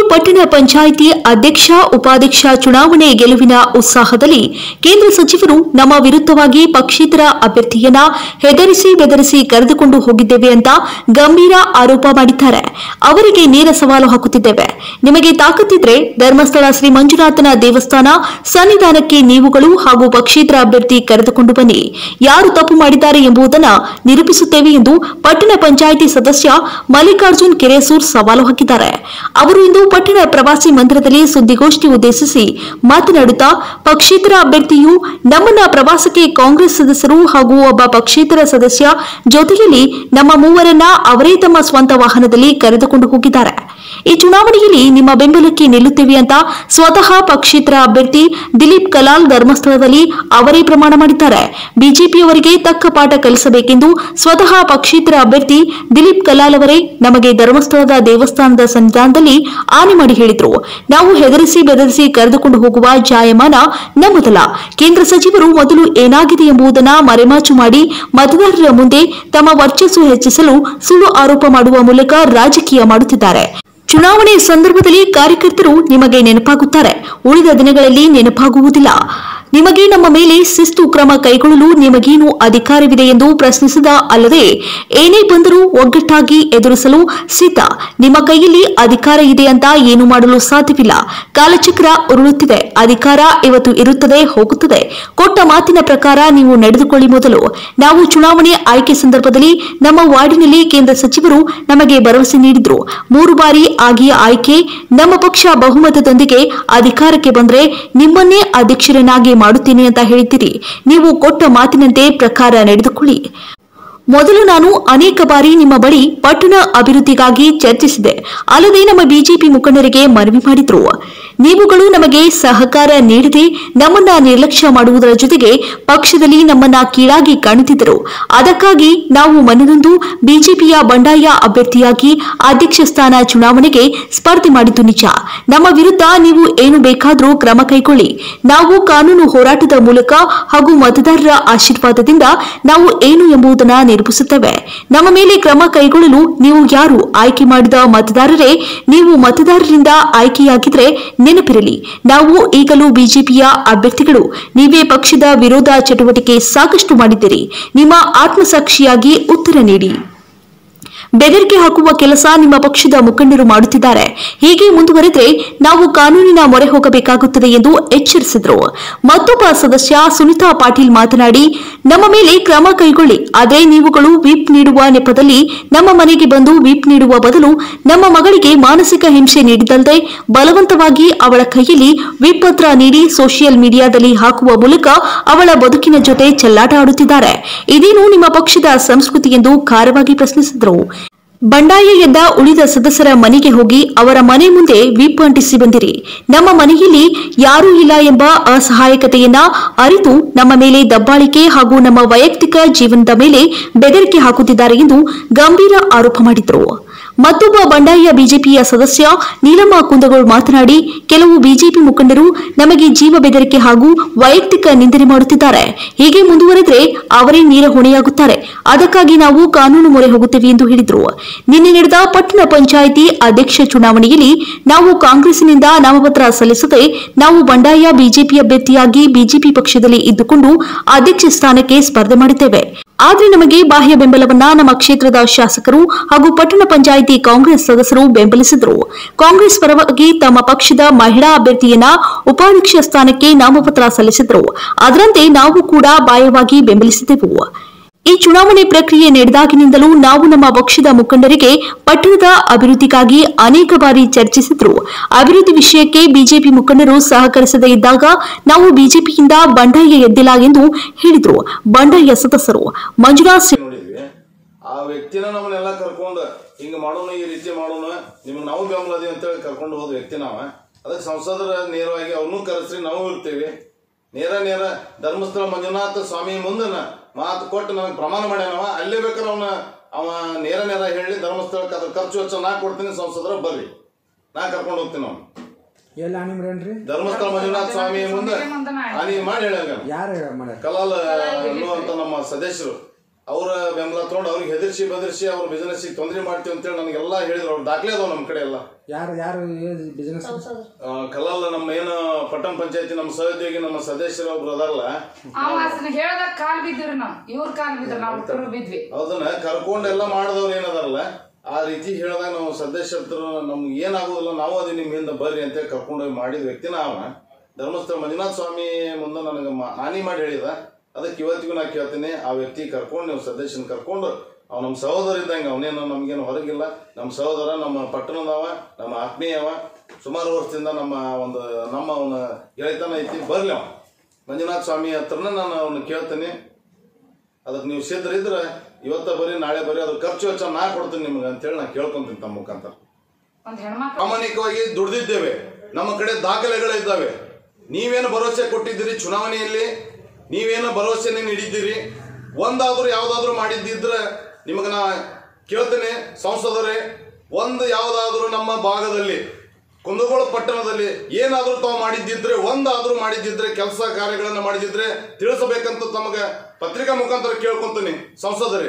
ಪಟ್ಟಣ ಪಂಚಾಯಿತಿ ಅಧ್ಯಕ್ಷ ಉಪಾಧ್ಯಕ್ಷ ಚುನಾವಣೆ ಗೆಲುವಿನ ಉತ್ಸಾಹದಲ್ಲಿ ಕೇಂದ್ರ ಸಚಿವರು ನಮ್ಮ ವಿರುದ್ಧವಾಗಿ ಪಕ್ಷೇತರ ಅಭ್ಯರ್ಥಿಯನ್ನ ಹೆದರಿಸಿ ಬೆದರಿಸಿ ಕರೆದುಕೊಂಡು ಹೋಗಿದ್ದೇವೆ ಅಂತ ಗಂಭೀರ ಆರೋಪ ಮಾಡಿದ್ದಾರೆ ಅವರಿಗೆ ನೇರ ಸವಾಲು ಹಾಕುತ್ತಿದ್ದೇವೆ ನಿಮಗೆ ತಾಕತ್ತಿದ್ರೆ ಧರ್ಮಸ್ಥಳ ಶ್ರೀ ಮಂಜುನಾಥನ ದೇವಸ್ಥಾನ ಸನ್ನಿಧಾನಕ್ಕೆ ನೀವುಗಳು ಹಾಗೂ ಪಕ್ಷೇತರ ಅಭ್ಯರ್ಥಿ ಕರೆದುಕೊಂಡು ಬನ್ನಿ ಯಾರು ತಪ್ಪು ಮಾಡಿದ್ದಾರೆ ಎಂಬುದನ್ನು ನಿರೂಪಿಸುತ್ತೇವೆ ಎಂದು ಪಟ್ಟಣ ಪಂಚಾಯಿತಿ ಸದಸ್ಯ ಮಲ್ಲಿಕಾರ್ಜುನ್ ಕೆರೆಸೂರ್ ಸವಾಲು ಹಾಕಿದ್ದಾರೆ ಅವರು ಇಂದು ಪಟ್ಟಣ ಪ್ರವಾಸಿ ಮಂದಿರದಲ್ಲಿ ಸುದ್ದಿಗೋಷ್ಠಿ ಉದ್ದೇಶಿಸಿ ಮಾತನಾಡುತ್ತಾ ಪಕ್ಷೇತರ ಅಭ್ಯರ್ಥಿಯು ನಮ್ಮನ್ನ ಪ್ರವಾಸಕ್ಕೆ ಕಾಂಗ್ರೆಸ್ ಸದಸ್ಯರು ಹಾಗೂ ಒಬ್ಬ ಪಕ್ಷೇತರ ಸದಸ್ಯ ಜೊತೆಯಲ್ಲಿ ನಮ್ಮ ಮೂವರನ್ನ ಅವರೇ ತಮ್ಮ ಸ್ವಂತ ವಾಹನದಲ್ಲಿ ಕರೆದುಕೊಂಡು ಹೋಗಿದ್ದಾರೆ ಈ ಚುನಾವಣೆಯಲ್ಲಿ ನಿಮ್ಮ ಬೆಂಬಲಕ್ಕೆ ನಿಲ್ಲುತ್ತೇವೆ ಅಂತ ಸ್ವತಃ ಪಕ್ಷೇತರ ಅಭ್ಯರ್ಥಿ ದಿಲೀಪ್ ಕಲಾಲ್ ಧರ್ಮಸ್ಥಳದಲ್ಲಿ ಅವರೇ ಪ್ರಮಾಣ ಮಾಡಿದ್ದಾರೆ ಬಿಜೆಪಿಯವರಿಗೆ ತಕ್ಕ ಪಾಠ ಕಲಿಸಬೇಕೆಂದು ಸ್ವತಃ ಪಕ್ಷೇತರ ಅಭ್ಯರ್ಥಿ ದಿಲೀಪ್ ಕಲಾಲ್ ಅವರೇ ನಮಗೆ ಧರ್ಮಸ್ಥಳದ ದೇವಸ್ಥಾನದ ಸನ್ನಿಧಾನದಲ್ಲಿ ಆನೆ ಮಾಡಿ ಹೇಳಿದ್ರು ನಾವು ಹೆದರಿಸಿ ಬೆದರಿಸಿ ಕರೆದುಕೊಂಡು ಹೋಗುವ ಜಾಯಮಾನ ನಮ್ಮದಲ್ಲ ಕೇಂದ್ರ ಸಚಿವರು ಮೊದಲು ಏನಾಗಿದೆ ಎಂಬುದನ್ನು ಮರೆಮಾಚು ಮಾಡಿ ಮತದಾರರ ಮುಂದೆ ತಮ್ಮ ವರ್ಚಸ್ಸು ಹೆಚ್ಚಿಸಲು ಸುಳ್ಳು ಆರೋಪ ಮಾಡುವ ಮೂಲಕ ರಾಜಕೀಯ ಮಾಡುತ್ತಿದ್ದಾರೆ ಚುನಾವಣೆ ಸಂದರ್ಭದಲ್ಲಿ ಕಾರ್ಯಕರ್ತರು ನಿಮಗೆ ನೆನಪಾಗುತ್ತಾರೆ ಉಳಿದ ದಿನಗಳಲ್ಲಿ ನೆನಪಾಗುವುದಿಲ್ಲ ನಿಮಗೆ ನಮ್ಮ ಮೇಲೆ ಶಿಸ್ತು ಕ್ರಮ ಕೈಗೊಳ್ಳಲು ನಿಮಗೇನು ಅಧಿಕಾರವಿದೆ ಎಂದು ಪ್ರಶ್ನಿಸಿದ ಅಲ್ಲದೆ ಏನೇ ಬಂದರೂ ಒಗ್ಗಟ್ಟಾಗಿ ಎದುರಿಸಲು ಸಿದ್ಧ ನಿಮ್ಮ ಕೈಯಲ್ಲಿ ಅಧಿಕಾರ ಇದೆ ಅಂತ ಏನು ಮಾಡಲು ಸಾಧ್ಯವಿಲ್ಲ ಕಾಲಚಕ್ರ ಉರುಳುತ್ತಿದೆ ಅಧಿಕಾರ ಇವತ್ತು ಇರುತ್ತದೆ ಹೋಗುತ್ತದೆ ಕೊಟ್ಟ ಮಾತಿನ ಪ್ರಕಾರ ನೀವು ನಡೆದುಕೊಳ್ಳಿ ಮೊದಲು ನಾವು ಚುನಾವಣೆ ಆಯ್ಕೆ ಸಂದರ್ಭದಲ್ಲಿ ನಮ್ಮ ವಾರ್ಡಿನಲ್ಲಿ ಕೇಂದ್ರ ಸಚಿವರು ನಮಗೆ ಭರವಸೆ ನೀಡಿದ್ರು ಮೂರು ಬಾರಿ ಆಗಿ ಆಯ್ಕೆ ನಮ್ಮ ಪಕ್ಷ ಬಹುಮತದೊಂದಿಗೆ ಅಧಿಕಾರಕ್ಕೆ ಬಂದ್ರೆ ನಿಮ್ಮನ್ನೇ ಅಧ್ಯಕ್ಷರನ್ನಾಗಿ ಮಾಡುತ್ತೇನೆ ಅಂತ ಹೇಳಿದ್ದೀರಿ ನೀವು ಕೊಟ್ಟ ಮಾತಿನಂತೆ ಪ್ರಕಾರ ನಡೆದುಕೊಳ್ಳಿ ಮೊದಲು ನಾನು ಅನೇಕ ಬಾರಿ ನಿಮ್ಮ ಬಳಿ ಪಟ್ಟಣ ಅಭಿವೃದ್ಧಿಗಾಗಿ ಚರ್ಚಿಸಿದೆ ಅಲ್ಲದೆ ನಮ್ಮ ಬಿಜೆಪಿ ಮುಖಂಡರಿಗೆ ಮನವಿ ಮಾಡಿದ್ರು ನೀವುಗಳು ನಮಗೆ ಸಹಕಾರ ನೀಡದೆ ನಮ್ಮನ್ನ ನಿರ್ಲಕ್ಷ್ಯ ಮಾಡುವುದರ ಜೊತೆಗೆ ಪಕ್ಷದಲ್ಲಿ ನಮ್ಮನ್ನ ಕೀಳಾಗಿ ಕಾಣುತ್ತಿದ್ದರು ಅದಕ್ಕಾಗಿ ನಾವು ಮನನೊಂದು ಬಿಜೆಪಿಯ ಬಂಡಾಯ ಅಭ್ಯರ್ಥಿಯಾಗಿ ಅಧ್ಯಕ್ಷ ಸ್ಥಾನ ಚುನಾವಣೆಗೆ ಸ್ಪರ್ಧೆ ಮಾಡಿದ್ದು ನಿಜ ನಮ್ಮ ವಿರುದ್ಧ ನೀವು ಏನು ಬೇಕಾದರೂ ಕ್ರಮ ಕೈಗೊಳ್ಳಿ ನಾವು ಕಾನೂನು ಹೋರಾಟದ ಮೂಲಕ ಹಾಗೂ ಮತದಾರರ ಆಶೀರ್ವಾದದಿಂದ ನಾವು ಏನು ಎಂಬುದನ್ನು ನಿರೂಪಿಸುತ್ತೇವೆ ನಮ್ಮ ಮೇಲೆ ಕ್ರಮ ಕೈಗೊಳ್ಳಲು ನೀವು ಯಾರು ಆಯ್ಕೆ ಮಾಡಿದ ಮತದಾರರೇ ನೀವು ಮತದಾರರಿಂದ ಆಯ್ಕೆಯಾಗಿದ್ರೆ ನೆನಪಿರಲಿ ನಾವು ಈಗಲೂ ಬಿಜೆಪಿಯ ಅಭ್ಯರ್ಥಿಗಳು ನೀವೇ ಪಕ್ಷದ ವಿರೋಧ ಚಟುವಟಿಕೆ ಸಾಕಷ್ಟು ಮಾಡಿದ್ದೀರಿ ನಿಮ್ಮ ಆತ್ಮಸಾಕ್ಷಿಯಾಗಿ ಉತ್ತರ ನೀಡಿ ಬೆದರಿಕೆ ಹಾಕುವ ಕೆಲಸ ನಿಮ್ಮ ಪಕ್ಷದ ಮುಖಂಡರು ಮಾಡುತ್ತಿದ್ದಾರೆ ಹೀಗೆ ಮುಂದುವರೆದ್ರೆ ನಾವು ಕಾನೂನಿನ ಮೊರೆ ಹೋಗಬೇಕಾಗುತ್ತದೆ ಎಂದು ಎಚ್ಚರಿಸಿದರು ಮತ್ತೊಬ್ಬ ಸದಸ್ಯ ಸುನಿತಾ ಪಾಟೀಲ್ ಮಾತನಾಡಿ ನಮ್ಮ ಮೇಲೆ ಕ್ರಮ ಕೈಗೊಳ್ಳಿ ಆದರೆ ನೀವುಗಳು ವಿಪ್ ನೀಡುವ ನೆಪದಲ್ಲಿ ನಮ್ಮ ಮನೆಗೆ ಬಂದು ವಿಪ್ ನೀಡುವ ಬದಲು ನಮ್ಮ ಮಗಳಿಗೆ ಮಾನಸಿಕ ಹಿಂಸೆ ನೀಡಿದ್ದಲ್ಲದೆ ಬಲವಂತವಾಗಿ ಅವಳ ಕೈಯಲ್ಲಿ ವಿಪ್ ಪತ್ರ ನೀಡಿ ಸೋಷಿಯಲ್ ಮೀಡಿಯಾದಲ್ಲಿ ಹಾಕುವ ಮೂಲಕ ಅವಳ ಬದುಕಿನ ಜೊತೆ ಚೆಲ್ಲಾಟ ಆಡುತ್ತಿದ್ದಾರೆ ಇದೇನು ನಿಮ್ಮ ಪಕ್ಷದ ಸಂಸ್ಕೃತಿ ಎಂದು ಖಾರವಾಗಿ ಪ್ರಶ್ನಿಸಿದರು ಬಂಡಾಯ ಎದ್ದ ಉಳಿದ ಸದಸ್ಯರ ಮನೆಗೆ ಹೋಗಿ ಅವರ ಮನೆ ಮುಂದೆ ವಿಪ್ ಅಂಟಿಸಿ ಬಂದಿರಿ ನಮ್ಮ ಮನೆಯಲ್ಲಿ ಯಾರೂ ಇಲ್ಲ ಎಂಬ ಅಸಹಾಯಕತೆಯನ್ನ ಅರಿತು ನಮ್ಮ ಮೇಲೆ ದಬ್ಬಾಳಿಕೆ ಹಾಗೂ ನಮ್ಮ ವೈಯಕ್ತಿಕ ಜೀವನದ ಮೇಲೆ ಬೆದರಿಕೆ ಹಾಕುತ್ತಿದ್ದಾರೆ ಎಂದು ಗಂಭೀರ ಆರೋಪ ಮಾಡಿದರು ಮತ್ತೊಬ್ಬ ಬಂಡಾಯ ಬಿಜೆಪಿಯ ಸದಸ್ಯ ನೀಲಮ್ಮ ಕುಂದಗೋಳ್ ಮಾತನಾಡಿ ಕೆಲವು ಬಿಜೆಪಿ ಮುಖಂಡರು ನಮಗೆ ಜೀವ ಬೆದರಿಕೆ ಹಾಗೂ ವೈಯಕ್ತಿಕ ನಿಂದನೆ ಮಾಡುತ್ತಿದ್ದಾರೆ ಹೀಗೆ ಮುಂದುವರೆದ್ರೆ ಅವರೇ ನೀರ ಹೊಣೆಯಾಗುತ್ತಾರೆ ಅದಕ್ಕಾಗಿ ನಾವು ಕಾನೂನು ಮೊರೆ ಹೋಗುತ್ತೇವೆ ಎಂದು ಹೇಳಿದರು ನಿನ್ನೆ ನಡೆದ ಪಟ್ಟಣ ಪಂಚಾಯಿತಿ ಅಧ್ಯಕ್ಷ ಚುನಾವಣೆಯಲ್ಲಿ ನಾವು ಕಾಂಗ್ರೆಸ್ನಿಂದ ನಾಮಪತ್ರ ಸಲ್ಲಿಸದೆ ನಾವು ಬಂಡಾಯ ಬಿಜೆಪಿ ಅಭ್ಯರ್ಥಿಯಾಗಿ ಬಿಜೆಪಿ ಪಕ್ಷದಲ್ಲಿ ಇದ್ದುಕೊಂಡು ಅಧ್ಯಕ್ಷ ಸ್ಥಾನಕ್ಕೆ ಸ್ಪರ್ಧೆ ಮಾಡಿದ್ದೇವೆ ಆದರೆ ನಮಗೆ ಬಾಹ್ಯ ಬೆಂಬಲವನ್ನ ನಮ್ಮ ಕ್ಷೇತ್ರದ ಶಾಸಕರು ಹಾಗೂ ಪಟ್ಟಣ ಪಂಚಾಯಿತಿ ಕಾಂಗ್ರೆಸ್ ಸದಸ್ಯರು ಬೆಂಬಲಿಸಿದರು ಕಾಂಗ್ರೆಸ್ ಪರವಾಗಿ ತಮ್ಮ ಪಕ್ಷದ ಮಹಿಳಾ ಅಭ್ಯರ್ಥಿಯನ್ನ ಉಪಾಧ್ಯಕ್ಷ ಸ್ಥಾನಕ್ಕೆ ನಾಮಪತ್ರ ಸಲ್ಲಿಸಿದರು ಅದರಂತೆ ನಾವು ಕೂಡ ಬಾಯವಾಗಿ ಬೆಂಬಲಿಸಿದೆವು ಈ ಚುನಾವಣೆ ಪ್ರಕ್ರಿಯೆ ನಡೆದಾಗಿನಿಂದಲೂ ನಾವು ನಮ್ಮ ಪಕ್ಷದ ಮುಖಂಡರಿಗೆ ಪಟ್ಟಣದ ಅಭಿವೃದ್ಧಿಗಾಗಿ ಅನೇಕ ಬಾರಿ ಚರ್ಚಿಸಿದ್ರು ಅಭಿವೃದ್ಧಿ ವಿಷಯಕ್ಕೆ ಬಿಜೆಪಿ ಮುಖಂಡರು ಸಹಕರಿಸದೇ ಇದ್ದಾಗ ನಾವು ಬಿಜೆಪಿಯಿಂದ ಬಂಡಾಯ ಎದ್ದಿಲ್ಲ ಎಂದು ಹೇಳಿದರು ಬಂಡಾಯ ಸದಸ್ಯರು ಮಂಜುನಾಥ್ ಸಿಂಗ್ ನೋಡಿದ್ವಿ ಆ ವ್ಯಕ್ತಿನ ನಮ್ಮನ್ನೆಲ್ಲ ಕರ್ಕೊಂಡು ಹಿಂಗ ಮಾಡೋಣ ಈ ರೀತಿ ಮಾಡೋಣ ನಿಮ್ಗೆ ನಾವು ಬೆಂಬಲ ಅದೀವಿ ಅಂತೇಳಿ ಕರ್ಕೊಂಡು ಹೋದ ವ್ಯಕ್ತಿ ನಾವ ಅದಕ್ಕೆ ಸಂಸದರ ನೇರವಾಗಿ ಅವನ್ನೂ ಕರೆಸ್ರಿ ನಾವು ಇರ್ತೀವಿ ನೇರ ನೇರ ಧರ್ಮಸ್ಥಳ ಮಂಜುನಾಥ ಸ್ವಾಮಿ ಮುಂದೆ ನ- ಮಾತು ಕೊಟ್ಟು ನನಗೆ ಪ್ರಮಾಣ ಮಾಡ್ಯಾನವ ಅಲ್ಲೇ ಬೇಕಾದ್ರೆ ಅವನ ಅವ ನೇರ ನೇರ ಹೇಳಿ ಧರ್ಮಸ್ಥಳಕ್ಕೆ ಅದ್ರ ಖರ್ಚು ವೆಚ್ಚ ನಾ ಕೊಡ್ತೀನಿ ಸಂಸದರ ಬರ್ರಿ ನಾ ಕರ್ಕೊಂಡು ಹೋಗ್ತೀನಿ ಅವ್ನು ಎಲ್ಲ ನಿಮ್ರೇನ್ರಿ ಧರ್ಮಸ್ಥಳ ಮಂಜುನಾಥ ಸ್ವಾಮಿ ಮುಂದೆ ಹಾನಿ ಮಾಡಿ ಹೇಳಂಗ ಯಾರು ಮಾಡ ಕಲಾಲ್ ಅನ್ನುವಂತ ನಮ್ಮ ಸದಸ್ಯರು ಅವರ ಬೆಂಬಲ ತೊಗೊಂಡು ಅವ್ರಿಗೆ ಹೆದರ್ಸಿ ಬೆದರ್ಸಿ ಅವ್ರ ಬಿಸ್ನೆಸ್ಸಿಗೆ ತೊಂದರೆ ಮಾಡ್ತೀವಿ ಅಂತೇಳಿ ನನಗೆಲ್ಲ ಹೇಳಿದ್ರು ಅವ್ರ ದಾಖಲೆ ಅದಾವ ನಮ್ಮ ಕಡೆ ಎಲ್ಲ ಯಾರು ಯಾರು ಬಿಸ್ನೆಸ್ ಆ, ಕಲ್ಲಲ್ಲ ನಮ್ಮ ಏನು ಪಟ್ಟಣ ಪಂಚಾಯತಿ ನಮ್ಮ ಸಹೋದ್ಯೋಗಿ ನಮ್ಮ ಸದಸ್ಯರು ಒಬ್ರು ಅದಾರಲ್ಲ ಅವ ಅಸನ ಹೇಳ್ದಾಗ ಕಾಲ್ ಬಿದ್ದಿವ್ರಿ ನಾವ್ ಇವ್ರ ಕಾಲ್ ಬಿದ್ರು ನಾವ್ ಇಬ್ರು ಬಿದ್ವಿ ಅದನ್ನ ಕರ್ಕೊಂಡೆಲ್ಲ ಮಾಡಿದವ್ರು ಏನದಾರಲ್ಲ ಆ ರೀತಿ ಹೇಳಿದಾಗ ನಾವು ಸದಸ್ಯರು ನಮ್ಗೆ ಏನಾಗೋದಿಲ್ಲ ನಾವು ಅದೇ ನಿಮ್ಮ ಹಿಂದೆ ಬರ್ರಿ ಅಂತೇಳಿ ಕರ್ಕೊಂಡೋಗಿ ಮಾಡಿದ ವ್ಯಕ್ತಿನ ಅವ ಧರ್ಮಸ್ಥಳ ಮಂಜುನಾಥ ಸ್ವಾಮಿ ಮುಂದೆ ನನಗೆ ಮಾ- ಹಾನಿ ಮಾಡಿ ಹೇಳಿದ ಅದಕ್ಕೆ ಇವತ್ತಿಗೂ ನಾ ಕೇಳ್ತೀನಿ ಆ ವ್ಯಕ್ತಿ ಕರ್ಕೊಂಡು ನೀವು ಸದಸ್ಯನ ಕರ್ಕೊಂಡು ಅವ್ ನಮ್ಮ ಸಹೋದರ ಇದ್ದಂಗೆ ಅವನೇನು ನಮಗೇನು ಹೊರಗಿಲ್ಲ ನಮ್ಮ ಸಹೋದರ ನಮ್ಮ ಪಟ್ಟಣದವ ನಮ್ಮ ಆತ್ಮೀಯವ ಸುಮಾರು ವರ್ಷದಿಂದ ನಮ್ಮ ಒಂದು ನಮ್ಮ ಅವನ ಗೆಳೆತನ ಐತಿ ಬರ್ಲಿ ಅವ ಮಂಜುನಾಥ ಸ್ವಾಮಿ ಹತ್ರನ ನಾನು ಅವನು ಕೇಳ್ತೀನಿ ಅದಕ್ಕೆ ನೀವು ಸಿದ್ಧರಿದ್ರೆ ಇವತ್ತ ಬರೀ ನಾಳೆ ಬರೀ ಅದ್ರ ಖರ್ಚು ವೆಚ್ಚ ನಾ ಕೊಡ್ತೀನಿ ನಿಮ್ಗೆ ಅಂತೇಳಿ ನಾ ಕೇಳ್ಕೊಂತೀನಿ ತಮ್ಮ ಮುಖಾಂತರ ಒಂದ್ ಹೆಣ್ಮಕ್ಳು ಪ್ರಾಮಾಣಿಕವಾಗಿ ದುಡ್ದಿದ್ದೇವೆ ನಮ್ಮ ಕಡೆ ದಾಖಲೆಗಳಿದ್ದಾವೆ ನೀವೇನು ಭರವಸೆ ಕೊಟ್ಟಿದ್ದೀರಿ ಚುನಾವಣೆಯಲ್ಲಿ ನೀವೇನು ಭರವಸೆನ ನೀಡಿದ್ದೀರಿ ಒಂದಾದ್ರೂ ಯಾವುದಾದ್ರೂ ಮಾಡಿದ್ದಿದ್ರೆ ನಿಮಗೆ ನಾ ಕೇಳ್ತೇನೆ ಸಂಸದರೇ ಒಂದು ಯಾವುದಾದ್ರೂ ನಮ್ಮ ಭಾಗದಲ್ಲಿ ಕುಂದಗೋಳ ಪಟ್ಟಣದಲ್ಲಿ ಏನಾದರೂ ತಾವು ಮಾಡಿದ್ದಿದ್ರೆ ಒಂದಾದ್ರೂ ಮಾಡಿದ್ದಿದ್ರೆ ಕೆಲಸ ಕಾರ್ಯಗಳನ್ನು ಮಾಡಿದ್ದಿದ್ರೆ ತಿಳಿಸಬೇಕಂತ ತಮಗೆ ಪತ್ರಿಕಾ ಮುಖಾಂತರ ಕೇಳ್ಕೊಂತೀನಿ ಸಂಸದರೇ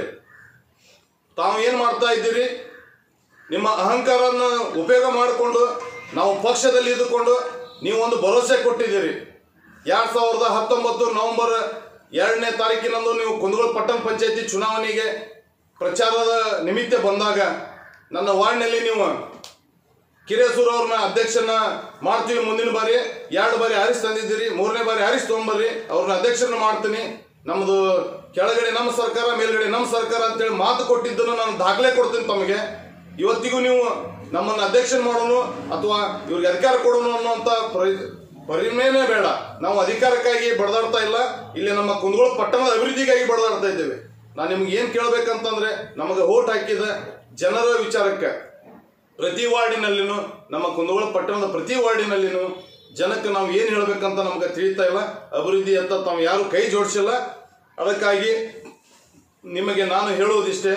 ತಾವು ಏನು ಮಾಡ್ತಾ ಇದ್ದೀರಿ ನಿಮ್ಮ ಅಹಂಕಾರನ ಉಪಯೋಗ ಮಾಡಿಕೊಂಡು ನಾವು ಪಕ್ಷದಲ್ಲಿ ಇದ್ದುಕೊಂಡು ನೀವು ಒಂದು ಭರವಸೆ ಕೊಟ್ಟಿದ್ದೀರಿ ಎರಡು ಸಾವಿರದ ಹತ್ತೊಂಬತ್ತು ನವೆಂಬರ್ ಎರಡನೇ ತಾರೀಕಿನಂದು ನೀವು ಕುಂದಗೋಳ ಪಟ್ಟಣ ಪಂಚಾಯತಿ ಚುನಾವಣೆಗೆ ಪ್ರಚಾರದ ನಿಮಿತ್ತ ಬಂದಾಗ ನನ್ನ ವಾರ್ಡ್ನಲ್ಲಿ ನೀವು ಕಿರೇಸೂರ್ ಅವ್ರನ್ನ ಅಧ್ಯಕ್ಷನ ಮಾಡ್ತೀವಿ ಮುಂದಿನ ಬಾರಿ ಎರಡು ಬಾರಿ ಆರಿಸ್ ತಂದಿದ್ದೀರಿ ಮೂರನೇ ಬಾರಿ ಆರಿಸ್ ತೊಗೊಂಬರ್ರಿ ಅವ್ರನ್ನ ಅಧ್ಯಕ್ಷರನ್ನ ಮಾಡ್ತೀನಿ ನಮ್ಮದು ಕೆಳಗಡೆ ನಮ್ಮ ಸರ್ಕಾರ ಮೇಲ್ಗಡೆ ನಮ್ಮ ಸರ್ಕಾರ ಅಂತೇಳಿ ಮಾತು ಕೊಟ್ಟಿದ್ದನ್ನು ನಾನು ದಾಖಲೆ ಕೊಡ್ತೀನಿ ತಮಗೆ ಇವತ್ತಿಗೂ ನೀವು ನಮ್ಮನ್ನು ಅಧ್ಯಕ್ಷನ ಮಾಡೋನು ಅಥವಾ ಇವ್ರಿಗೆ ಅಧಿಕಾರ ಕೊಡೋನು ಅನ್ನುವಂಥ ಪರಿ ಪರಿಮೇನೇ ಬೇಡ ನಾವು ಅಧಿಕಾರಕ್ಕಾಗಿ ಬಡದಾಡ್ತಾ ಇಲ್ಲ ಇಲ್ಲಿ ನಮ್ಮ ಕುಂದಗೋಳ ಪಟ್ಟಣದ ಅಭಿವೃದ್ಧಿಗಾಗಿ ಬಡದಾಡ್ತಾ ಇದ್ದೇವೆ ನಾನು ನಿಮ್ಗೆ ಏನು ಕೇಳಬೇಕಂತಂದ್ರೆ ನಮಗೆ ಓಟ್ ಹಾಕಿದ ಜನರ ವಿಚಾರಕ್ಕೆ ಪ್ರತಿ ವಾರ್ಡಿನಲ್ಲಿನೂ ನಮ್ಮ ಕುಂದಗೋಳ ಪಟ್ಟಣದ ಪ್ರತಿ ವಾರ್ಡಿನಲ್ಲಿನೂ ಜನಕ್ಕೆ ನಾವು ಏನು ಹೇಳ್ಬೇಕಂತ ನಮ್ಗೆ ತಿಳಿತಾ ಇಲ್ಲ ಅಭಿವೃದ್ಧಿ ಅಂತ ತಾವು ಯಾರು ಕೈ ಜೋಡಿಸಿಲ್ಲ ಅದಕ್ಕಾಗಿ ನಿಮಗೆ ನಾನು ಹೇಳುವುದಿಷ್ಟೇ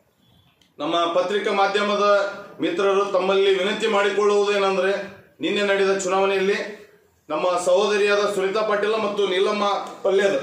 ನಮ್ಮ ಪತ್ರಿಕಾ ಮಾಧ್ಯಮದ ಮಿತ್ರರು ತಮ್ಮಲ್ಲಿ ವಿನಂತಿ ಮಾಡಿಕೊಳ್ಳುವುದೇನೆಂದರೆ ನಿನ್ನೆ ನಡೆದ ಚುನಾವಣೆಯಲ್ಲಿ ನಮ್ಮ ಸಹೋದರಿಯಾದ ಸುನೀತಾ ಪಾಟೀಲ ಮತ್ತು ನೀಲಮ್ಮ ಪಲ್ಯದ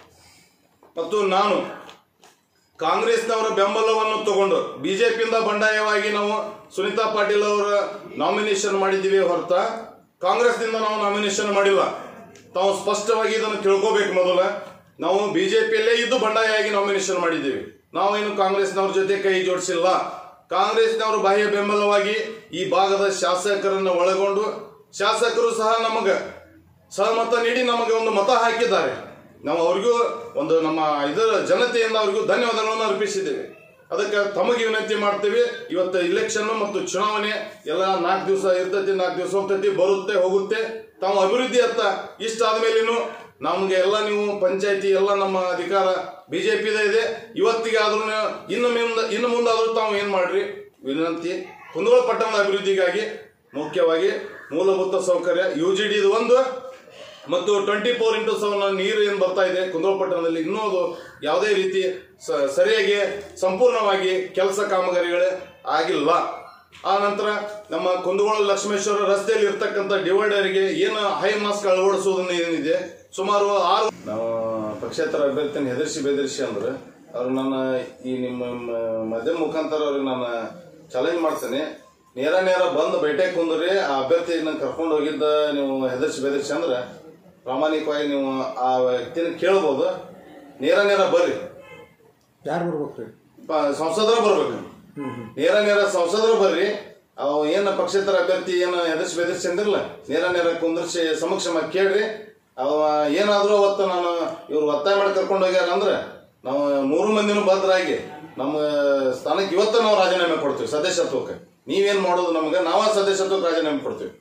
ಮತ್ತು ನಾನು ಕಾಂಗ್ರೆಸ್ನವರ ಬೆಂಬಲವನ್ನು ತಗೊಂಡು ಬಿಜೆಪಿಯಿಂದ ಬಂಡಾಯವಾಗಿ ನಾವು ಸುನೀತಾ ಪಾಟೀಲ್ ಅವರ ನಾಮಿನೇಷನ್ ಮಾಡಿದ್ದೀವಿ ಹೊರತ ಕಾಂಗ್ರೆಸ್ನಿಂದ ನಾವು ನಾಮಿನೇಷನ್ ಮಾಡಿಲ್ಲ ತಾವು ಸ್ಪಷ್ಟವಾಗಿ ಇದನ್ನು ತಿಳ್ಕೋಬೇಕು ಮೊದಲ ನಾವು ಬಿಜೆಪಿಯಲ್ಲೇ ಇದ್ದು ಬಂಡಾಯವಾಗಿ ನಾಮಿನೇಷನ್ ಮಾಡಿದ್ದೀವಿ ನಾವೇನು ಕಾಂಗ್ರೆಸ್ನವ್ರ ಜೊತೆ ಕೈ ಜೋಡಿಸಿಲ್ಲ ಕಾಂಗ್ರೆಸ್ನವರು ಬಾಹ್ಯ ಬೆಂಬಲವಾಗಿ ಈ ಭಾಗದ ಶಾಸಕರನ್ನು ಒಳಗೊಂಡು ಶಾಸಕರು ಸಹ ನಮಗೆ ಸಹಮತ ನೀಡಿ ನಮಗೆ ಒಂದು ಮತ ಹಾಕಿದ್ದಾರೆ ನಾವು ಅವ್ರಿಗೂ ಒಂದು ನಮ್ಮ ಇದರ ಜನತೆಯಿಂದ ಅವ್ರಿಗೂ ಧನ್ಯವಾದಗಳನ್ನು ಅರ್ಪಿಸಿದ್ದೇವೆ ಅದಕ್ಕೆ ತಮಗೆ ವಿನಂತಿ ಮಾಡ್ತೀವಿ ಇವತ್ತು ಇಲೆಕ್ಷನ್ ಮತ್ತು ಚುನಾವಣೆ ಎಲ್ಲ ನಾಲ್ಕು ದಿವಸ ಇರ್ತೈತಿ ನಾಲ್ಕು ದಿವಸ ಹೋಗ್ತೈತಿ ಬರುತ್ತೆ ಹೋಗುತ್ತೆ ತಾವು ಅಭಿವೃದ್ಧಿ ಅತ್ತ ಇಷ್ಟ ಆದ್ಮೇಲಿನೂ ನಮಗೆ ಎಲ್ಲ ನೀವು ಪಂಚಾಯತಿ ಎಲ್ಲ ನಮ್ಮ ಅಧಿಕಾರ ಬಿಜೆಪಿದೇ ಇದೆ ಇವತ್ತಿಗೆ ಆದ್ರೂ ಇನ್ನು ಮುಂದೆ ಇನ್ನು ಮುಂದಾದ್ರೂ ತಾವು ಏನು ಮಾಡ್ರಿ ವಿನಂತಿ ಕುಂದಗೋಳ ಪಟ್ಟಣದ ಅಭಿವೃದ್ಧಿಗಾಗಿ ಮುಖ್ಯವಾಗಿ ಮೂಲಭೂತ ಸೌಕರ್ಯ ಯು ಜಿ ಡಿ ಒಂದು ಮತ್ತು ಟ್ವೆಂಟಿ ಫೋರ್ ಇಂಟು ಸೆವೆನ್ ನೀರು ಏನು ಬರ್ತಾ ಇದೆ ಕುಂದಗೋಳ ಪಟ್ಟಣದಲ್ಲಿ ಇನ್ನೂ ಅದು ಯಾವುದೇ ರೀತಿ ಸ- ಸರಿಯಾಗಿ ಸಂಪೂರ್ಣವಾಗಿ ಕೆಲಸ ಕಾಮಗಾರಿಗಳೇ ಆಗಿಲ್ಲ ಆ ನಂತರ ನಮ್ಮ ಕುಂದಗೋಳ ಲಕ್ಷ್ಮೇಶ್ವರ ರಸ್ತೆಯಲ್ಲಿ ಇರ್ತಕ್ಕಂಥ ಡಿವೈಡರ್ಗೆ ಏನು ಹೈ ಮಾಸ್ಕ್ ಅಳವಡಿಸುವುದನ್ನು ಏನಿದೆ ಸುಮಾರು ಆರು ನಾವು ಪಕ್ಷೇತರ ಅಭ್ಯರ್ಥಿನ ಹೆದರ್ಸಿ ಬೆದರ್ಸಿ ಅಂದ್ರೆ ಅವ್ರು ನನ್ನ ಈ ನಿಮ್ಮ ಮ- ಮಾಧ್ಯಮ ಮುಖಾಂತರ ಅವ್ರಿಗೆ ನಾನು ಚಾಲೆಂಜ್ ಮಾಡ್ತೇನೆ ನೇರ ನೇರ ಬಂದು ಭೇಟಿ ಕುಂದ್ರಿ ಆ ಅಭ್ಯರ್ಥಿನ ಕರ್ಕೊಂಡು ಹೋಗಿದ್ದ ನೀವು ಹೆದರ್ಸಿ ಬೆದರ್ಸಿ ಅಂದ್ರೆ ಪ್ರಾಮಾಣಿಕವಾಗಿ ನೀವು ಆ ವ್ಯಕ್ತಿನ ಕೇಳ್ಬೋದು ನೇರ ನೇರ ಬರ್ರಿ ಯಾರು ಬರ್ಬೇಕ್ರಿ ಪ- ಸಂಸದರು ಬರ್ಬೇಕು ನೇರ ನೇರ ಸಂಸದರು ಬರ್ರಿ ಅವ ಏನು ಪಕ್ಷೇತರ ಅಭ್ಯರ್ಥಿ ಏನು ಎದುರಿಸಿ ಬೆದರ್ಸಿ ಅಂದಿರಲ್ಲ ನೇರ ನೇರ ಕುಂದರ್ಸಿ ಸಮಕ್ಷಮ ಕೇಳ್ರಿ ಅವ ಏನಾದರೂ ಅವತ್ತು ನಾನು ಇವ್ರು ಒತ್ತಾಯ ಮಾಡಿ ಕರ್ಕೊಂಡು ಹೋಗ್ಯಾರ ಅಂದ್ರೆ ನಾವು ಮೂರು ಮಂದಿನೂ ಭದ್ರಾಗಿ ನಮ್ಮ ಸ್ಥಾನಕ್ಕೆ ಇವತ್ತು ನಾವು ರಾಜೀನಾಮೆ ಕೊಡ್ತೀವಿ ಸದಸ್ಯತ್ವಕ್ಕೆ ನೀವೇನು ಮಾಡೋದು ನಮ್ಗೆ ನಾವ ಸದಸ್ಯತ್ವಕ್ಕೆ ರಾಜೀನಾಮೆ ಕೊಡ್ತೀವಿ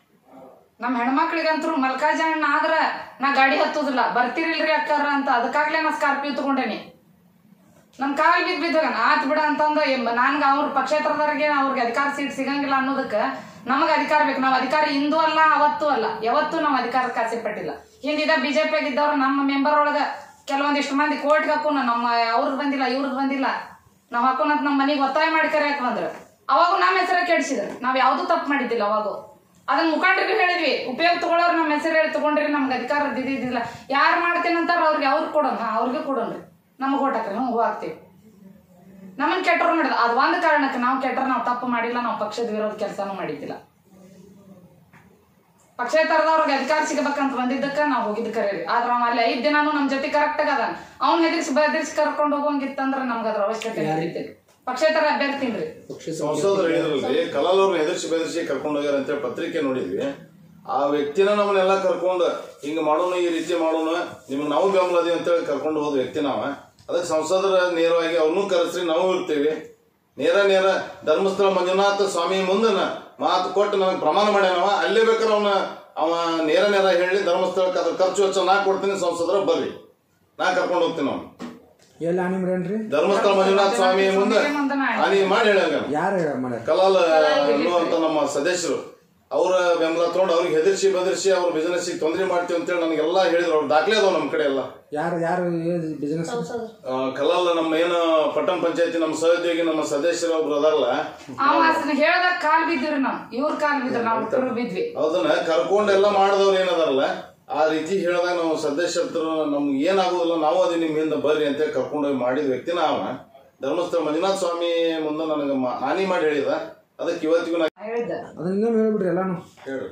ನಮ್ ಹೆಣ್ಮಕ್ಳಿಗಂತೂ ಮಲ್ಕಾಜಣ್ಣ ಆದ್ರ ನಾ ಗಾಡಿ ಹತ್ತುದಿಲ್ಲ ಬರ್ತಿರಿಲ್ರಿ ಅಕ್ಕಾರ ಅಂತ ಅದಕ್ಕಾಗ್ಲೇ ನಾ ಸ್ಕಾರ್ಪಿಯೋ ತಗೊಂಡೇನಿ ನನ್ ಕಾಲ್ ಬಿದ್ದು ಬಿದ್ದಾಗ ಆತ್ ಬಿಡ ಅಂತಂದ ನನ್ಗೆ ಅವ್ರ ಪಕ್ಷೇತರದವ್ರಿಗೆ ಅವ್ರಿಗೆ ಅಧಿಕಾರ ಸೀಟ್ ಸಿಗಂಗಿಲ್ಲ ಅನ್ನೋದಕ್ಕೆ ನಮಗೆ ಅಧಿಕಾರ ಬೇಕು ನಾವು ಅಧಿಕಾರ ಇಂದು ಅಲ್ಲ ಅವತ್ತು ಅಲ್ಲ ಯಾವತ್ತೂ ನಾವು ಅಧಿಕಾರ ಕಾಸಿಪಟ್ಟಿಲ್ಲ ಹಿಂದಿದ ಬಿಜೆಪಿಯಾಗ ಇದ್ದವ್ರು ನಮ್ಮ ಮೆಂಬರ್ ಒಳಗ ಕೆಲವೊಂದಿಷ್ಟು ಮಂದಿ ಕೋರ್ಟ್ಗೆ ಹಾಕೋಣ ನಮ್ಮ ಅವ್ರದ್ದು ಬಂದಿಲ್ಲ ಇವ್ರದ್ದು ಬಂದಿಲ್ಲ ನಾವ್ ಹಾಕೋಣಂತ ನಮ್ಮ ಮನೆಗೆ ಒತ್ತಾಯ ಮಾಡಿ ಕರೆಯಕ್ ಬಂದ್ರು ಅವಾಗ ನಮ್ಮ ಹೆಸರ ಕೆಡಿಸಿದ್ರು ನಾವ್ ಯಾವ್ದು ತಪ್ಪು ಮಾಡಿದ್ದಿಲ್ಲ ಅವಾಗ ಅದನ್ನ ಮುಖಂಡರಿಗೂ ಹೇಳಿದ್ವಿ ಉಪಯೋಗ ತಗೊಳ್ಳೋರು ನಮ್ಮ ಹೆಸರು ಹೇಳಿ ತಗೊಂಡ್ರಿ ನಮ್ಗೆ ಅಧಿಕಾರ ಇದ್ದಿದ್ದಿಲ್ಲ ಯಾರು ಮಾಡ್ತೇನಂತಾರ ಅವ್ರಿಗೆ ಅವ್ರಿಗೆ ಕೊಡೋಣ ಅವ್ರಿಗೆ ಕೊಡೋಣ್ರಿ ನಮಗೆ ಓಟ್ ಹಾಕ್ರಿ ಹ್ಞೂ ಹಾಕ್ತೀವಿ ನಮ್ಮನ್ನ ಕೆಟ್ಟರು ಮಾಡಿದ ಅದು ಒಂದು ಕಾರಣಕ್ಕೆ ನಾವು ಕೆಟ್ಟರು ನಾವು ತಪ್ಪು ಮಾಡಿಲ್ಲ ನಾವು ಪಕ್ಷದ ವಿರೋಧ ಕೆಲಸನೂ ಮಾಡಿದ್ದಿಲ್ಲ ಪಕ್ಷೇತರದವ್ರಿಗೆ ಅಧಿಕಾರ ಸಿಗಬೇಕಂತ ಬಂದಿದ್ದಕ್ಕೆ ನಾವು ಹೋಗಿದ್ದು ಕರೀರಿ ಆದ್ರೆ ಅವ ಅಲ್ಲಿ ಐದ್ ದಿನಾನು ನಮ್ಮ ಜೊತೆ ಕರೆಕ್ಟ್ ಅದ ಅವ್ನ ಹೆದರ್ಸಿ ಬೆದರ್ಸಿ ಕರ್ಕೊಂಡು ಹೋಗಂಗಿತ್ತಂದ್ರ ನಮ್ಗೆ ಅದ್ರ ಅವಶ್ಯಕತೆ ಇರ್ತಿತ್ತು ಪಕ್ಷೇತರ ಅಭ್ಯರ್ಥಿನ್ರಿ ಸಂಸದರು ಹೇಳಿದ್ರಲ್ಲಿ ಕಲಾಲ್ ಅವ್ರನ್ನ ಹೆದರ್ಸಿ ಬೆದರ್ಸಿ ಕರ್ಕೊಂಡು ಹೋಗ್ಯಾರ ಅಂತೇಳಿ ಪತ್ರಿಕೆ ನೋಡಿದ್ವಿ ಆ ವ್ಯಕ್ತಿನ ನಮ್ಮನ್ನೆಲ್ಲ ಕರ್ಕೊಂಡು ಹಿಂಗ ಮಾಡೋಣ ಈ ರೀತಿ ಮಾಡೋಣ ನಿಮ್ಗೆ ನಾವು ಬೆಂಬಲ ಅದೀವಿ ಅಂತೇಳಿ ಕರ್ಕೊಂಡು ಹೋದ ವ್ಯಕ್ತಿ ನಾವ ಅದಕ್ಕೆ ಸಂಸದರ ನೇರವಾಗಿ ಅವ್ರನ್ನೂ ಕರೆಸ್ರಿ ನಾವು ಇರ್ತೀವಿ ನೇರ ನೇರ ಧರ್ಮಸ್ಥಳ ಮಂಜುನಾಥ ಸ್ವಾಮಿ ಮುಂದೆ ಮಾತು ಕೊಟ್ಟು ನನಗೆ ಪ್ರಮಾಣ ಮಾಡ್ಯಾನವ ಅಲ್ಲೇ ಬೇಕಾದ್ರೆ ಅವನ ಅವ ನೇರ ನೇರ ಹೇಳಿ ಧರ್ಮಸ್ಥಳಕ್ಕೆ ಅದ್ರ ಖರ್ಚು ವೆಚ್ಚ ನಾ ಕೊಡ್ತೀನಿ ಸಂಸದರ ಬರ್ರಿ ನಾ ಕರ್ಕೊಂಡು ಹೋಗ್ತೀನಿ ಅವ್ನು ಎಲ್ಲಿ ಆನಿ ಮಾಡ್ಯಾನ್ರಿ ಧರ್ಮಸ್ಥಳ ಮಂಜುನಾಥ ಸ್ವಾಮಿ ಮುಂದೆ ಹಾನಿ ಮಾಡಿ ಹೇಳ್ಯಾನ ಯಾರು ಮಾಡ್ಯಾರ ಕಲಾಲ್ ಅನ್ನುವಂತ ನಮ್ಮ ಸದಸ್ಯರು ಅವರ ಬೆಂಬಲ ತಗೊಂಡು ಅವ್ರಿಗೆ ಹೆದರ್ಸಿ ಬೆದರ್ಸಿ ಅವ್ರ ಬಿಸ್ನೆಸ್ ತೊಂದರೆ ಮಾಡ್ತೀವಿ ಅಂತೇಳಿ ನನಗೆಲ್ಲ ಹೇಳಿದ್ರು ಅವ್ರ ದಾಖಲೆ ಅದಾವ ನಮ್ಮ ಕಡೆ ಎಲ್ಲ ಯಾರು ಯಾರು ಬಿಸ್ನೆಸ್ ಆ, ಕಲಾಲ್ ನಮ್ಮ ಏನು ಪಟ್ಟಣ ಪಂಚಾಯತಿ ನಮ್ಮ ಸಹೋದ್ಯೋಗಿ ನಮ್ಮ ಸದಸ್ಯರು ಒಬ್ರು ಅದಾರಲ್ಲ ಅವ ಅದನ್ನ ಹೇಳ್ದಾಗ ಕಾಲ್ ಬಿದ್ದಿವ್ರಿ ನಾವು ಇವ್ರ ಕಾಲ್ ಬಿದ್ರಿ ನಾವು ಇಬ್ರು ಬಿದ್ವಿ ಅದನ್ನ ಕರ್ಕೊಂಡೆಲ್ಲ ಮಾಡಿದವ್ರು ಏನದಾರಲ್ಲ ಆ ರೀತಿ ಹೇಳಿದಾಗ ನಾವು ಸದಸ್ಯರು ನಮ್ಗೆ ಏನಾಗೋದಿಲ್ಲ ನಾವು ಅದು ನಿಮ್ಮ ಹಿಂದೆ ಬರ್ರಿ ಅಂತ ಕರ್ಕೊಂಡೋಗಿ ಮಾಡಿದ ವ್ಯಕ್ತಿನ ಅವ ಧರ್ಮಸ್ಥಳ ಮಂಜುನಾಥ ಸ್ವಾಮಿ ಮುಂದೆ ನನಗೆ ಮಾ- ಹಾನಿ ಮಾಡಿ ಹೇಳಿದ ಅದಕ್ಕೆ ಇವತ್ತಿಗೂ ನಾ ಹೇಳಿದ್ದ ಅದನ್ನ ಇನ್ನೊಮ್ಮೆ ಹೇಳ್ಬಿಡ್ರಿ ಎಲ್ಲಾನು ಹೇಳ್ರಿ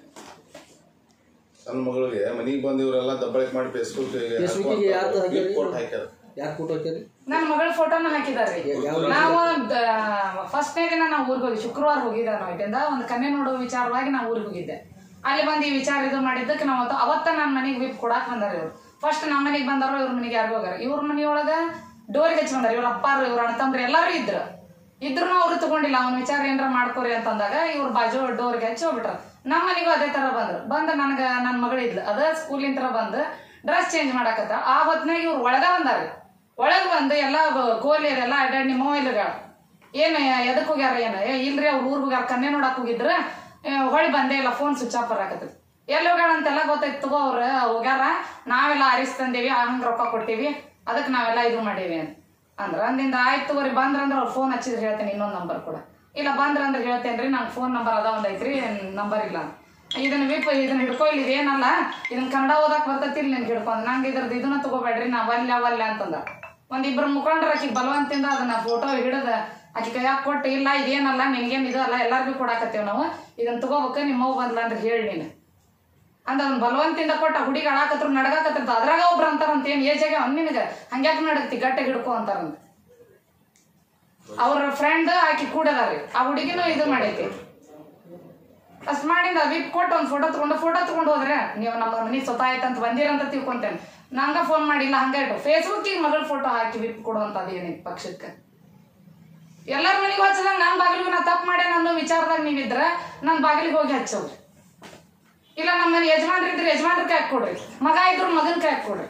ನನ್ನ ಮಗಳಿಗೆ ಮನೆಗೆ ಬಂದು ಇವರೆಲ್ಲ ದಬ್ಬಾಳಿಕೆ ಮಾಡಿ ಫೇಸ್ಬುಕ್ ಫೇಸ್ಬುಕ್ಕಿಗೆ ಯಾರ್ದು ಹಾಕ್ಯಾರಿ? ಫೋಟೋ ಹಾಕ್ಯಾರ ಯಾರು ಫೋಟೋ ಹಾಕ್ಯಾರಿ ನನ್ನ ಮಗಳ ಫೋಟೋನ ಹಾಕಿದಾರೆ ನಾವು ಫಸ್ಟ್ನೇ ದಿನ ನಾವು ಊರಿಗೆ ಹೋಗಿ ಶುಕ್ರವಾರ ಹೋಗಿದ್ದೆ ನಾವು ಇಲ್ಲಿಂದ ಒಂದು ಕನ್ಯೆ ನೋಡೋ ವಿಚಾರವಾಗಿ ನಾವು ಊರಿಗೆ ಹೋಗಿದ್ದೆ ಅಲ್ಲಿ ಬಂದು ಈ ವಿಚಾರ ಇದು ಮಾಡಿದ್ದಕ್ಕೆ ನಾವು ಅವತ್ತು ಅವತ್ತ ನನ್ನ ಮನೆಗೆ ವಿಪ್ ಕೊಡಾಕ್ ಬಂದಾರ ಇವ್ರು ಫಸ್ಟ್ ನಮ್ಮ ಮನೆಗೆ ಬಂದಾರೋ ಇವ್ರ ಮನೆಗೆ ಯಾರು ಹೋಗಾರ ಇವ್ರ ಮನೆಯೊಳಗ ಡೋರಿಗೆ ಹಚ್ಚಿ ಬಂದಾರ ಇವ್ರ ಅಪ್ಪಾರು ಇವ್ರ ಅಣ್ಣ ತಮ್ಮರು ಎಲ್ಲರೂ ಇದ್ರು ಇದ್ರು ಅವ್ರು ತಗೊಂಡಿಲ್ಲ ಅವ್ನ ವಿಚಾರ ಏನಾರ ಮಾಡ್ಕೋರಿ ಅಂತಂದಾಗ ಇವ್ರ ಬಾಜು ಡೋರ್ಗೆ ಹಚ್ಚಿ ಹೋಗ್ಬಿಟ್ರ ನಮ್ಮ ಮನೆಗೂ ಅದೇ ತರ ಬಂದ್ರು ಬಂದು ನನಗೆ ನನ್ನ ಮಗಳಿದ್ಲು ಅದ ಸ್ಕೂಲಿಂದ ಬಂದು ಡ್ರೆಸ್ ಚೇಂಜ್ ಮಾಡಾಕತ್ತ ಆ ಹೊತ್ನಾಗ ಇವ್ರು ಒಳಗ ಬಂದಾರ ಒಳಗೆ ಬಂದು ಎಲ್ಲ ಗೋಲಿ ಎಲ್ಲ ಅಡ್ಡಾಡಿ ಮೊಬೈಲ್ಗಳು ಏನು ಎದಕ್ಕೆ ಹೋಗ್ಯಾರ ಏನು ಏ ಇಲ್ರಿ ಅವ್ರ ಊರಿಗೆ ಹೋಗ್ಯಾರ ಕನ್ನೆ ನೋಡಕ್ ಹೋಗಿದ್ರ ಏ, ಹೊಳಿ ಬಂದೇ ಇಲ್ಲ ಫೋನ್ ಸ್ವಿಚ್ ಆಫ್ ಬರಾಕತ್ತದ ಎಲ್ಲಿ ಹೋಗ್ಯಾರ ಅಂತೆಲ್ಲ ಗೊತ್ತಾಯ್ತು ತಗೋ ಅವ್ರು ಹೋಗ್ಯಾರ ನಾವೆಲ್ಲ ಆರಿಸ್ ತಂದೇವಿ ಹಂಗೆ ರೊಕ್ಕ ಕೊಡ್ತೀವಿ ಅದಕ್ಕೆ ನಾವೆಲ್ಲ ಇದು ಮಾಡೀವಿ ಅಂತ ಅಂದ್ರ ಅಂದಿಂದ ಆಯ್ತು ತಗೋರಿ ಬಂದ್ರಂದ್ರೆ ಅವ್ರು ಫೋನ್ ಹಚ್ಚಿದ್ರೆ ಹೇಳ್ತೇನೆ ಇನ್ನೊಂದು ನಂಬರ್ ಕೂಡ ಇಲ್ಲ ಬಂದ್ರಂದ್ರೆ ಹೇಳ್ತೇನೆ ರೀ ನಂಗೆ ಫೋನ್ ನಂಬರ್ ಅದ ಒಂದು ಐತ್ರಿ ನಂಬರ್ ಇಲ್ಲ ಅಂತ. ಇದನ್ನ ವಿಪ್ ಇದನ್ನ ಹಿಡ್ಕೊ ಇಲ್ಲಿ ಏನಲ್ಲ ಇದನ್ನ ಕನ್ನಡ ಓದಕ್ ಬರ್ತೈತಿ ಇಲ್ಲಿ ನಿನ್ಗೆ ಹಿಡ್ಕೊಂಡ್ ನಂಗೆ ಇದ್ರದ್ದು ಇದನ್ನ ತಗೋಬೇಡ್ರಿ ನಾ ಒಲ್ಲೆ ಒಲ್ಲೆ ಅಂತಂದ ಒಂದಿಬ್ರು ಮುಖಂಡರ ಆಕಿ ಬಲವಂತಿಂದ ಅದನ್ನ ಫೋಟೋ ಹಿಡಿದ ಆಕಿ ಕೈಯಾಗ ಕೊಟ್ಟು ಇಲ್ಲ ಇದೇನಲ್ಲ ನಿನ್ಗೇನ್ ಇದು ಅಲ್ಲ ಎಲ್ಲಾರ್ಗೂ ಕೊಡಾಕತ್ತೇವ್ ನಾವು ಇದನ್ನ ತಗೋಬೇಕು ನಿಮ್ಮ ಅವ್ವ ಬಂದ್ಲ ಅಂತ ಹೇಳಿ ನೀನು ಅಂದ ಅವ್ನ ಬಲವಂತಿಂದ ಕೊಟ್ಟ ಹುಡುಗಿ ಅಳಾಕತ್ರು ನಡಗಾಕತ್ತಿರ್ತ ಅದ್ರಾಗ ಒಬ್ರು ಅಂತಾರಂತ ಏನ್ ಏಜ್ ಆಗ್ಯಾವ ನಿನಗ ಹಂಗ್ಯಾಕ ನಡಗ್ತಿ ಗಟ್ಟೆ ಹಿಡ್ಕೊ ಅಂತಾರಂತ ಅವ್ರ ಫ್ರೆಂಡ್ ಆಕಿ ಕೂಡದಾರಿ ಆ ಹುಡುಗಿನೂ ಇದು ಮಾಡೈತಿ ಅಷ್ಟ್ ಮಾಡಿಂದ ವಿಪ್ ಕೊಟ್ಟು ಒಂದು ಫೋಟೋ ತಗೊಂಡು ಫೋಟೋ ತಗೊಂಡು ಹೋದ್ರೆ ನೀವು ನಮ್ಮ ಮನೆ ಸ್ವತಃ ಆಯ್ತಂತ ಬಂದಿರಂತ ತಿಳ್ಕೊಂತೇನೆ ನಂಗ ಫೋನ್ ಮಾಡಿಲ್ಲ ಹಂಗ ಇಟ್ಟು ಫೇಸ್ಬುಕ್ಕಿಗೆ ಮಗಳ ಫೋಟೋ ಹಾಕಿ ವಿಪ್ ಕೊಡುವಂತದ್ದು ಏನಿತ್ತು ಪಕ್ಷಕ್ಕೆ ಎಲ್ಲರ ಮನೆಗೆ ಹಚ್ಚದಂಗ ನನ್ನ ಬಾಗಿಲಿಗೆ ನಾ ತಪ್ಪು ಮಾಡ್ಯಾನ ಅನ್ನೋ ವಿಚಾರದಾಗ ನೀವಿದ್ರ ನನ್ನ ಬಾಗಿಲಿಗೆ ಹೋಗಿ ಹಚ್ಚವ್ರಿ ಇಲ್ಲ ನಮ್ಮ ಮನೆ ಯಜಮಾನ್ರು ಇದ್ರೆ ಯಜಮಾನ್ರ ಕೈ ಕೊಡ್ರಿ ಮಗ ಇದ್ರು ಮಗನ ಕೈ ಕೊಡ್ರಿ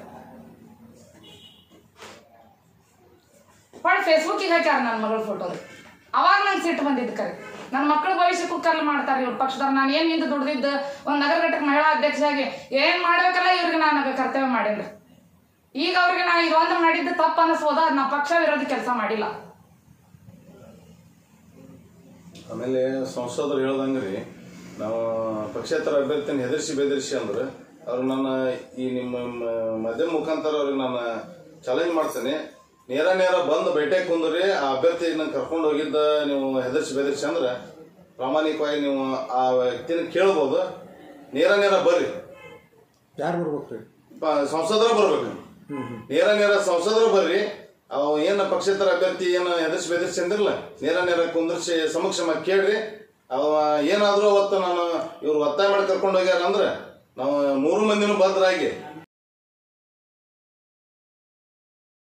ಹೊಳ್ ಫೇಸ್ಬುಕ್ಕಿಗೆ ಹಾಕ್ಯಾರ ನನ್ನ ಮಗಳ ಫೋಟೋ ಅವಾಗ ನಂಗೆ ಸಿಟ್ಟು ಬಂದಿದ್ದು ಕರೆ ನನ್ನ ಮಕ್ಕಳ ಭವಿಷ್ಯಕ್ಕೂ ಕಲ್ಲು ಮಾಡ್ತಾರೆ ಇವ್ರ ಪಕ್ಷದವ್ರು ನಾನು ಏನು ನಿಂತು ದುಡ್ದಿದ್ದು ಒಂದು ನಗರ ಘಟಕ ಮಹಿಳಾ ಅಧ್ಯಕ್ಷರಾಗಿ ಏನು ಮಾಡ್ಬೇಕಲ್ಲ ಇವ್ರಿಗೆ ನಾನು ಕರ್ತವ್ಯ ಮಾಡೀನಿ ಈಗ ಅವ್ರಿಗೆ ನಾನು ಇದೊಂದು ಮಾಡಿದ್ದು ತಪ್ಪು ಅನ್ನಿಸ್ಬೋದ ಅದು ನಾ ಪಕ್ಷ ವಿರೋಧಿ ಕೆಲಸ ಮಾಡಿಲ್ಲ ಆಮೇಲೆ ಸಂಸದರು ಹೇಳ್ದಂಗ್ರಿ ನಾವು ಪಕ್ಷೇತರ ಅಭ್ಯರ್ಥಿನ ಹೆದರ್ಸಿ ಬೆದರ್ಸಿ ಅಂದ್ರೆ ಅವ್ರು ನನ್ನ ಈ ನಿಮ್ಮ ಮ- ಮಾಧ್ಯಮ ಮುಖಾಂತರ ಅವ್ರಿಗೆ ನಾನು ಚಾಲೆಂಜ್ ಮಾಡ್ತೇನೆ ನೇರ ನೇರ ಬಂದು ಭೇಟಿ ಕುಂದ್ರಿ ಆ ಅಭ್ಯರ್ಥಿನ ಕರ್ಕೊಂಡು ಹೋಗಿದ್ದ ನೀವು ಹೆದರ್ಸಿ ಬೆದರ್ಸಿ ಅಂದ್ರೆ ಪ್ರಾಮಾಣಿಕವಾಗಿ ನೀವು ಆ ವ್ಯಕ್ತಿನ ಕೇಳ್ಬೋದು ನೇರ ನೇರ ಬರ್ರಿ ಯಾರು ಬರ್ಬೇಕ್ರಿ ಪ- ಸಂಸದರು ಬರ್ಬೇಕು ನೇರ ನೇರ ಸಂಸದರು ಬರ್ರಿ ಅವ ಏನು ಪಕ್ಷೇತರ ಅಭ್ಯರ್ಥಿ ಏನು ಹೆದರ್ಸಿ ಬೆದರ್ಸಿ ಅಂದಿರಲ್ಲ ನೇರ ನೇರ ಕುಂದರ್ಸಿ ಸಮಕ್ಷಮ ಕೇಳ್ರಿ ಅವ ಏನಾದರೂ ಅವತ್ತು ನಾನು ಇವ್ರು ಒತ್ತಾಯ ಮಾಡಿ ಕರ್ಕೊಂಡು ಹೋಗ್ಯಾರ ಅಂದ್ರೆ ನಾವು ಮೂರು ಮಂದಿನೂ ಭದ್ರಾಗಿ